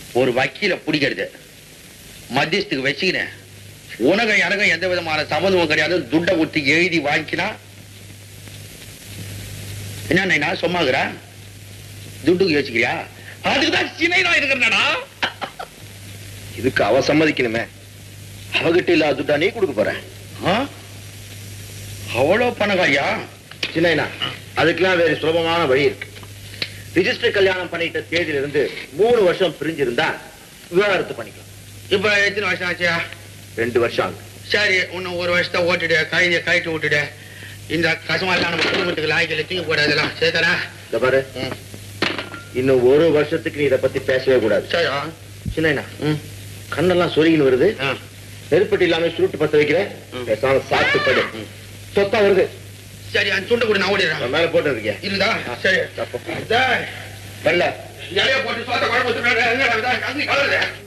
ஒரு வக்கீல பிடிக்கிறது மத்தியஸ்துக்கு வச்சுக்கினேன் உனக்கும் எனக்கும் எந்த விதமான சம்மந்தமும் கிடையாது துட்டை கொடுத்து எழுதி வாங்கிக்கினா என்ன நான் சும்மாக்குறா துட்டுக்கு யோசிக்கிறியா அதுக்குதான் சின்ன நான் இருக்கிறேன்டா இதுக்கு அவ சம்மதிக்கணுமே அவகிட்ட இல்லாத துட்டா நீ கொடுக்க போற ஆ? அவ்வளோ பணக்காரியா சின்ன அதுக்கெல்லாம் வேற சுலபமான வழி இருக்கு ரிஜிஸ்டர் கல்யாணம் பண்ணிட்ட தேதியில இருந்து மூணு வருஷம் பிரிஞ்சிருந்தா விவாகரத்து பண்ணிக்கலாம் இப்ப எத்தனை வருஷம் ஆச்சியா ரெண்டு வருஷம் ஆகுது சரி இன்னும் ஒரு வருஷத்தை ஓட்டிடு கைதிய கழிட்டு விட்டுடு இந்த கசமாலாம் நம்ம குடும்பத்துக்கு லாய்க்கில் தூக்கி போடாதெல்லாம் சேர்த்தரா இந்த பாரு ம். இன்னும் ஒரு வருஷத்துக்கு நீ இதை பத்தி பேசவே கூடாது சரி ஆ. சின்ன ம் கண்ணெல்லாம் சொருகின்னு வருது ஆ. நெருப்பட்டி இல்லாம சுருட்டு பத்த வைக்கிறேன் ம். பேசாம சாப்பிட்டு படு ம். சொத்தா வருது சரி அந்த துண்டை கூட நான் ஓடிடுறேன் அவன் மேல போட்டு இருக்கியா இருந்தா சரி தப்பு. டேய், வரல இலைய போட்டு சோத்த குழம்பு ஊத்துறாரு. என்னடா இது? கஞ்சி கலருது.